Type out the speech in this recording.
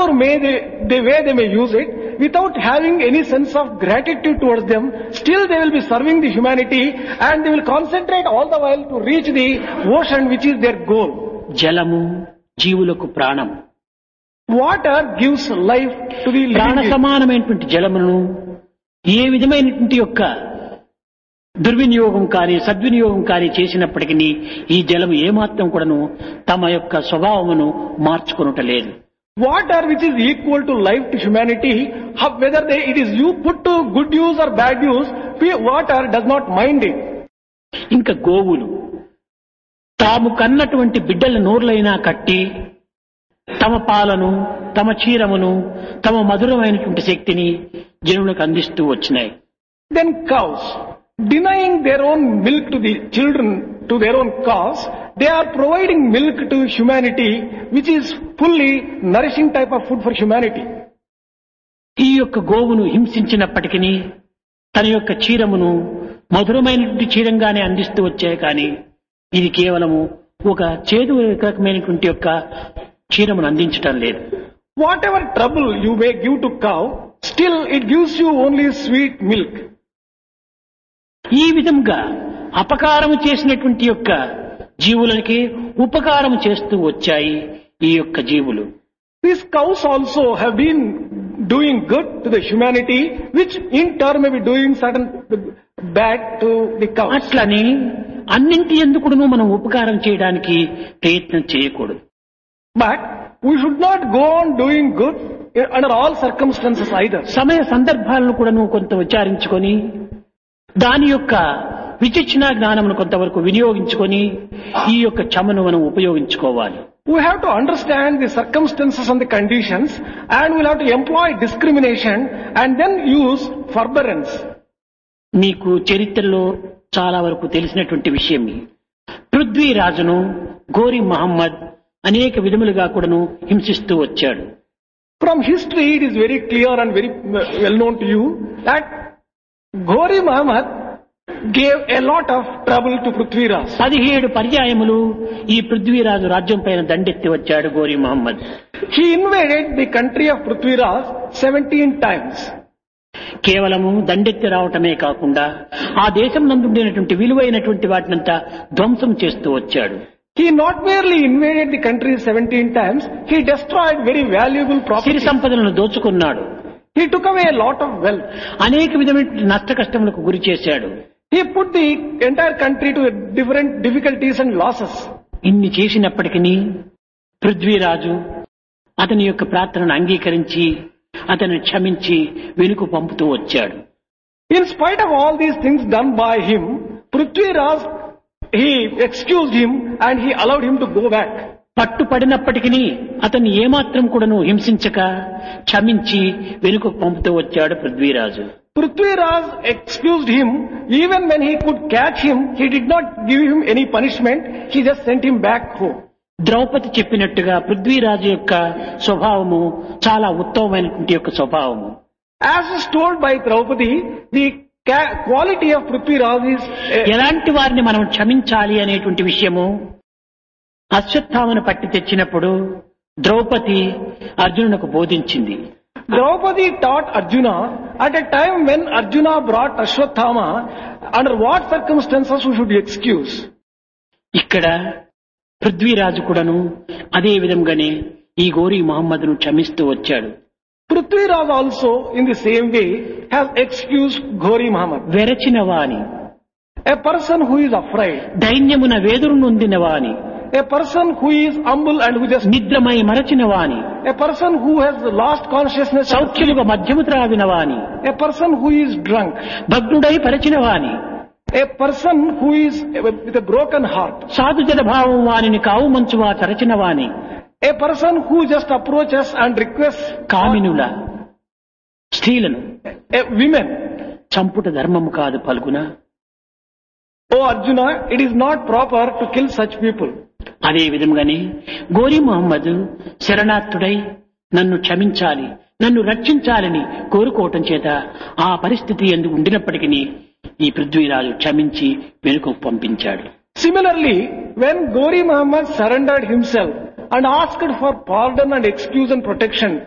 whatever may they, the way they may use it, without having any sense of gratitude towards them, still they will be serving the humanity and they will concentrate all the while to reach the ocean which is their goal. జలము జీవులకు ప్రాణం Water gives life to the ప్రాణ living being. సమానమైనటువంటి జలమును ఏ విధమైనటువంటి యొక్క దుర్వినియోగం కానీ సద్వినియోగం కానీ చేసినప్పటికీ ఈ జలము ఏమాత్రం కూడాను తమ యొక్క స్వభావమును మార్చుకొనుట లేదు Water which is equal to life to humanity, how, whether they, it is you put to good use or bad use, we- water does not mind it. ఇంకా గోవులు తాము కన్నటువంటి బిడ్డల నోర్లైనా కట్టి తమ పాలను తమ చీరమును తమ మధురమైనటువంటి శక్తిని జనులకు అందిస్తూ వచ్చినాయి Then cows, denying their own milk to the children, to their own cows, they are providing milk to humanity, which is fully nourishing type of food for humanity. ఈ యొక్క గోవును హింసించినప్పటికీ తన యొక్క చీరమును మధురమైనటువంటి చీరంగానే అందిస్తూ వచ్చాయి కానీ ఇది కేవలము ఒక చేదు రకమైనటువంటి యొక్క చీరమును అందించటం లేదు Whatever trouble you may give to cow, still it gives you only sweet milk. ఈ విధంగా అపకారము చేసినటువంటి యొక్క జీవులకి ఉపకారం చేస్తూ వచ్చాయి ఈ యొక్క జీవులు These cows also have been doing good to the humanity, which in turn may be doing certain bad to the cows. అట్లని అన్నింటి ఎందుకును మనం ఉపకారం చేయడానికి ప్రయత్నం చేయకూడదు But we should not go on doing good under all circumstances either. సమయ సందర్భాలను కూడా నువ్వు కొంత విచారించుకొని దాని యొక్క విచక్షణ జ్ఞానమును కొంతవరకు వినియోగించుకొని ఈ యొక్క క్షమను మనం ఉపయోగించుకోవాలి We have to understand the circumstances and the conditions and we'll have to employ discrimination and then use forbearance. మీకు చరిత్రలో చాలా వరకు తెలిసినటువంటి విషయం పృథ్వీరాజును గోరి మహమ్మద్ అనేక విధములుగా కూడాను హింసిస్తూ వచ్చాడు From history, it is very clear and very uh, well known to you that Ghori Muhammad gave a lot of trouble to Prithviraj. పదిహేడు పర్యాయములు ఈ పృథ్వీరాజు రాజ్యం పైన దండెత్తి వచ్చాడు గోరి Mohammed He invaded the country of Prithviraj 17 times. కేవలము దండెత్తి రావటమే కాకుండా ఆ దేశం నందుండినటువంటి విలువైనటువంటి వాటినంతా ధ్వంసం చేస్తూ వచ్చాడు He not merely invaded the country 17 times, he destroyed very valuable Siri property. సంపదలను దోచుకున్నాడు He took away a lot of wealth. అనేక విధమైన నష్ట కష్టములకు గురి చేశాడు He put the entire country to different difficulties and losses. ఇన్ని చేసినప్పటికీ పృథ్వీరాజు అతని యొక్క ప్రార్థనను అంగీకరించి అతన్ని క్షమించి వెనుక పంపుతూ వచ్చాడు In spite of all these things done by him, Prithviraj, he excused him and he allowed him to go back. పట్టుపడినప్పటికీ అతన్ని ఏమాత్రం కూడాను హింసించక క్షమించి వెనుక పంపుతూ వచ్చాడు Prithviraj Prithviraj excused him even when he could catch him. He did not give him any punishment. He just sent him back home. Draupadi చెప్పినట్టుగా పృథ్వీరాజు యొక్క స్వభావము చాలా ఉత్తమమైనటువంటి యొక్క స్వభావము As is told by Draupadi, the ca- quality of Prithviraj is uh, ఎలాంటి వారిని మనం క్షమించాలి అనేటువంటి విషయము అశ్వత్థామను పట్టి తెచ్చినప్పుడు Draupadi అర్జునునకు బోధించింది Draupadi taught Arjuna at a time when Arjuna brought Ashwatthama, under what circumstances we should excuse. ఇక్కడ పృథ్వీరాజు కూడాను అదే విధంగానే ఈ గోరీ మహమ్మద్ను క్షమిస్తూ వచ్చాడు Prithviraj also, in the same way, has excused Ghori Muhammad. వెరచిన వాని A person who is afraid, దైన్యమున వేదురు నొందిన వాని a person who is humble and who just, నిద్రమై మరచిన వాని a person who has lost consciousness, సౌఖ్యులుగా మధ్యము త్రావిన వాని a person who is drunk, భగ్నుడై పరచిన వాని a person who is with a broken heart, సాధుజన భావం వానిని కావు మంచువా తరచిన వాని a person who just approaches and requests కామినుల స్త్రీలను a women. చంపుట ధర్మము కాదు పలుగున Oh Arjuna, it is not proper to kill such people. అదే విధంగానే గోరీ మహమ్మద్ శరణార్థుడై నన్ను క్షమించాలి నన్ను రక్షించాలని కోరుకోవటం చేత ఆ పరిస్థితి ఎందుకు ఉండినప్పటికీ ఈ పృథ్వీరాజు క్షమించి వెనుక పంపించాడు Similarly, when Gori Muhammad surrendered himself and asked for pardon and excuse and protection